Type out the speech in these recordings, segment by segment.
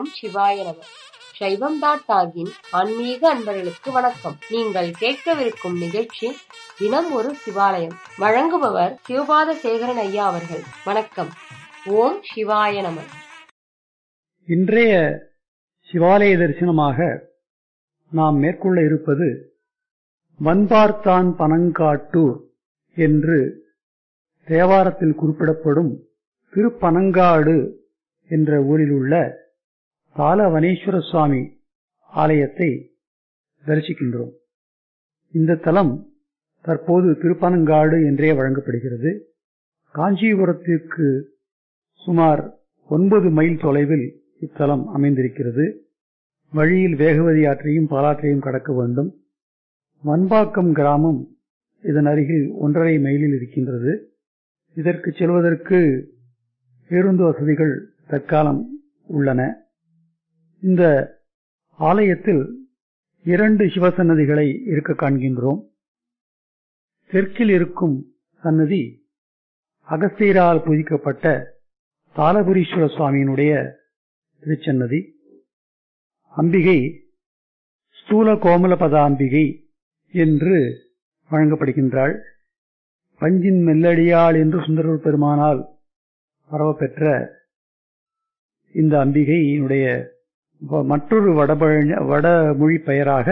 ஓம் சிவாய நம சைவம் டாட் டாகின் ஆன்மீக அன்பர்களுக்கு வணக்கம் நீங்கள் கேட்கவிருக்கும் நிகழ்ச்சி தினம் ஒரு சிவாலயம் வழங்குபவர் சிவபாத சேகரன் ஐயா அவர்கள் வணக்கம் ஓம் சிவாய நம இன்றைய சிவாலய தரிசனமாக நாம் மேற்கொள்ள இருப்பது வன்பார்த்தான் பனங்காட்டூர் என்று தேவாரத்தில் குறிப்பிடப்படும் திருப்பனங்காடு என்ற ஊரில் உள்ள பாலவனேஸ்வர சுவாமி ஆலயத்தை தரிசிக்கின்றோம் இந்த தலம் தற்போது திருப்பனங்காடு என்றே வழங்கப்படுகிறது காஞ்சிபுரத்திற்கு சுமார் ஒன்பது மைல் தொலைவில் இத்தலம் அமைந்திருக்கிறது வழியில் வேகவதி ஆற்றையும் பாலாற்றையும் கடக்க வேண்டும் வன்பாக்கம் கிராமம் இதன் அருகில் ஒன்றரை மைலில் இருக்கின்றது இதற்கு செல்வதற்கு பேருந்து வசதிகள் தற்காலம் உள்ளன இந்த ஆலயத்தில் இரண்டு சிவசன்னதிகளை இருக்க காண்கின்றோம் தெற்கில் இருக்கும் சன்னதி அகஸ்தீரால் பூஜிக்கப்பட்ட தாலபுரீஸ்வர சுவாமியினுடைய திருச்சன்னதி அம்பிகை ஸ்தூல கோமலபத அம்பிகை என்று வழங்கப்படுகின்றாள் பஞ்சின் மெல்லடியாள் என்று சுந்தரர் பெருமானால் பரவப்பெற்ற இந்த அம்பிகையினுடைய மற்றொரு வடபழ வடமொழி பெயராக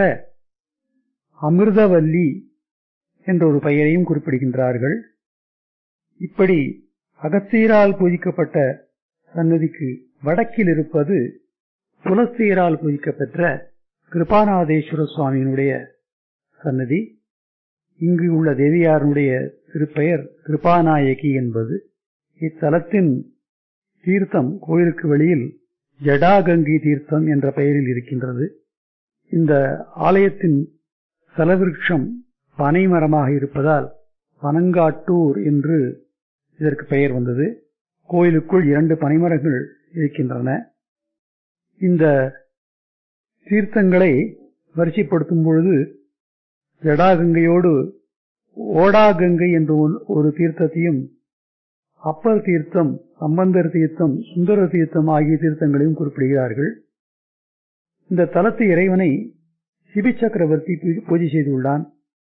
அமிர்தவல்லி என்ற ஒரு பெயரையும் குறிப்பிடுகின்றார்கள் இப்படி அகத்தீரால் பூஜிக்கப்பட்ட சன்னதிக்கு வடக்கில் இருப்பது துளசீரால் பூஜிக்கப்பெற்ற கிருபாநாதேஸ்வர சுவாமியினுடைய சன்னதி இங்கு உள்ள தேவியாருடைய திருப்பெயர் கிருபாநாயகி என்பது இத்தலத்தின் தீர்த்தம் கோயிலுக்கு வெளியில் ஜடாகங்கி தீர்த்தம் என்ற பெயரில் இருக்கின்றது இந்த ஆலயத்தின் சலவிருஷம் பனை மரமாக இருப்பதால் பனங்காட்டூர் என்று இதற்கு பெயர் வந்தது கோயிலுக்குள் இரண்டு பனைமரங்கள் இருக்கின்றன இந்த தீர்த்தங்களை வரிசைப்படுத்தும் பொழுது ஜடாகங்கையோடு ஓடாகங்கை என்ற ஒரு தீர்த்தத்தையும் அப்பர் தீர்த்தம் சம்பந்தர் தீர்த்தம் சுந்தர தீர்த்தம் ஆகிய தீர்த்தங்களையும் குறிப்பிடுகிறார்கள் இந்த தலத்து இறைவனை சிபி சக்கரவர்த்தி பூஜை செய்துள்ளான்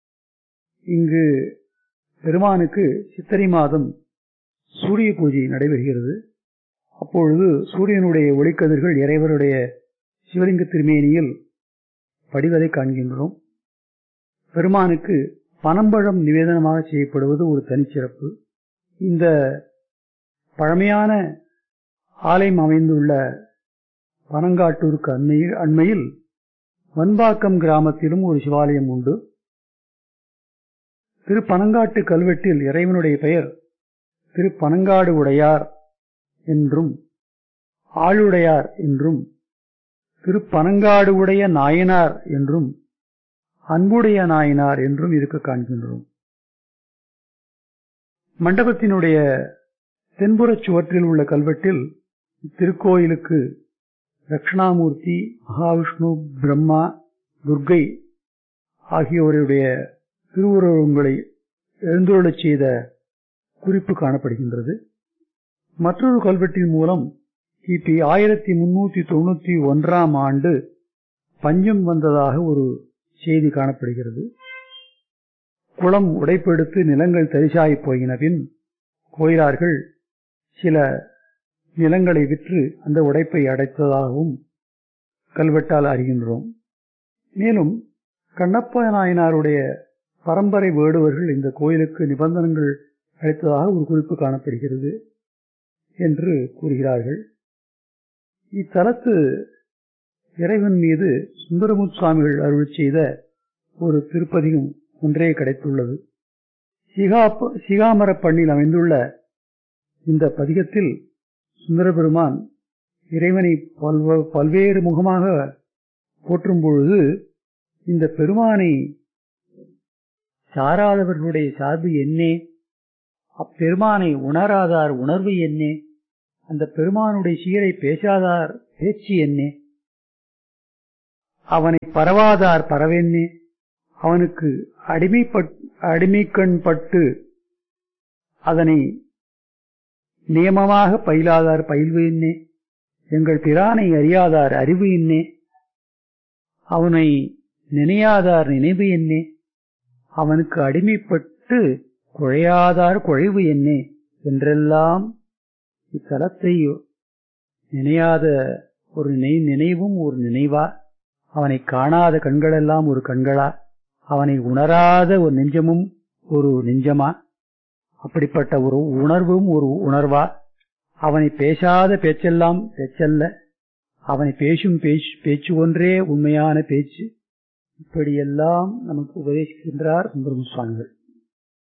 இங்கு பெருமானுக்கு சித்திரை மாதம் சூரிய பூஜை நடைபெறுகிறது அப்பொழுது சூரியனுடைய ஒளிக்கதிர்கள் இறைவருடைய சிவலிங்க திருமேனியில் படிவதை காண்கின்றோம் பெருமானுக்கு பனம்பழம் நிவேதனமாக செய்யப்படுவது ஒரு தனிச்சிறப்பு இந்த பழமையான ஆலயம் அமைந்துள்ள பனங்காட்டூருக்கு அண்மையில் அண்மையில் வன்பாக்கம் கிராமத்திலும் ஒரு சிவாலயம் உண்டு திரு பனங்காட்டு கல்வெட்டில் இறைவனுடைய பெயர் திரு பனங்காடு உடையார் என்றும் ஆளுடையார் என்றும் திரு பனங்காடு உடைய நாயனார் என்றும் அன்புடைய நாயனார் என்றும் இருக்க காண்கின்றோம் மண்டபத்தினுடைய தென்புறச் சுவற்றில் உள்ள கல்வெட்டில் இத்திருக்கோயிலுக்கு தட்சிணாமூர்த்தி மகாவிஷ்ணு பிரம்மா துர்கை ஆகியோருடைய திருவுருவங்களை எழுந்துள்ளச் செய்த குறிப்பு காணப்படுகின்றது மற்றொரு கல்வெட்டின் மூலம் கிபி ஆயிரத்தி முன்னூத்தி தொண்ணூத்தி ஒன்றாம் ஆண்டு பஞ்சம் வந்ததாக ஒரு செய்தி காணப்படுகிறது குளம் உடைப்பெடுத்து நிலங்கள் தரிசாய் போயின பின் கோயிலார்கள் சில நிலங்களை விற்று அந்த உடைப்பை அடைத்ததாகவும் கல்வெட்டால் அறிகின்றோம் மேலும் கண்ணப்ப நாயனாருடைய பரம்பரை வேடுவர்கள் இந்த கோயிலுக்கு நிபந்தனங்கள் அளித்ததாக ஒரு குறிப்பு காணப்படுகிறது என்று கூறுகிறார்கள் இத்தலத்து இறைவன் மீது சுந்தரமுத் சுவாமிகள் அருள் செய்த ஒரு திருப்பதியும் ஒன்றே கிடைத்துள்ளது சிகாப் சிகாமர பண்ணில் அமைந்துள்ள இந்த பதிகத்தில் சுந்தர பெருமான் இறைவனை பல்வேறு முகமாக போற்றும் பொழுது இந்த பெருமானை சாராதவர்களுடைய சார்பு என்னே அப்பெருமானை உணராதார் உணர்வு என்னே அந்த பெருமானுடைய சீரை பேசாதார் பேச்சு என்னே அவனை பரவாதார் பரவென்னே அவனுக்கு அடிமைப்பட் அடிமைக்கண் பட்டு அதனை நியமமாக பயிலாதார் பயில்வேன்னே எங்கள் பிரானை அறியாதார் அறிவு என்னே அவனை நினையாதார் நினைவு என்னே அவனுக்கு அடிமைப்பட்டு குழையாதார் குழைவு என்னே என்றெல்லாம் இத்தலத்தை நினையாத ஒரு நினை நினைவும் ஒரு நினைவா அவனை காணாத கண்களெல்லாம் ஒரு கண்களா அவனை உணராத ஒரு நெஞ்சமும் ஒரு நெஞ்சமா அப்படிப்பட்ட ஒரு உணர்வும் ஒரு உணர்வா அவனை பேசாத பேச்செல்லாம் பேச்சல்ல அவனை பேசும் பேச்சு பேச்சு ஒன்றே உண்மையான பேச்சு இப்படியெல்லாம் நமக்கு உபதேசிக்கின்றார் சுந்தரம் சுவாமிகள்